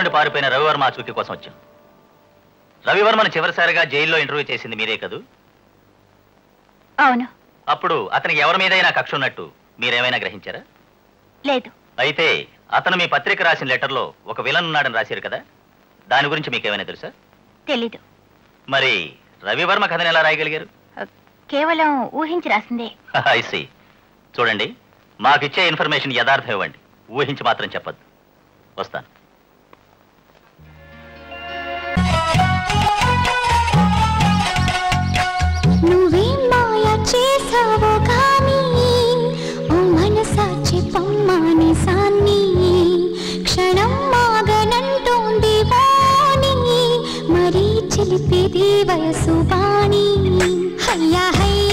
నుండి పారిపోయిన రవివర్మ ఆచూకీ కోసం వచ్చాం రవివర్మను చివరిసారిగా జైల్లో ఇంటర్వ్యూ చేసింది మీరే కదూ అవును అప్పుడు అతనికి ఎవరి మీదైనా కక్ష ఉన్నట్టు మీరేమైనా గ్రహించారా లేదు అయితే అతను మీ పత్రిక రాసిన లెటర్లో ఒక విలన్ ఉన్నాడని రాశారు కదా దాని గురించి మీకేమైనా తెలుసా తెలీదు మరి రవివర్మ కథను ఎలా రాయగలిగారు కేవలం ఊహించి రాసిందే ఐసి చూడండి మాకిచ్చే ఇన్ఫర్మేషన్ యథార్థం ఇవ్వండి ఊహించి మాత్రం చెప్పద్దు వస్తాను నువ్వేం మాయ చేసావో కానీ ఓ మనసా చెప్పమ్మాని సాన్ని క్షణం మాగనంటోంది వాణి మరీ చిలిపేది వయసు వాణి హయ్యా హయ్యా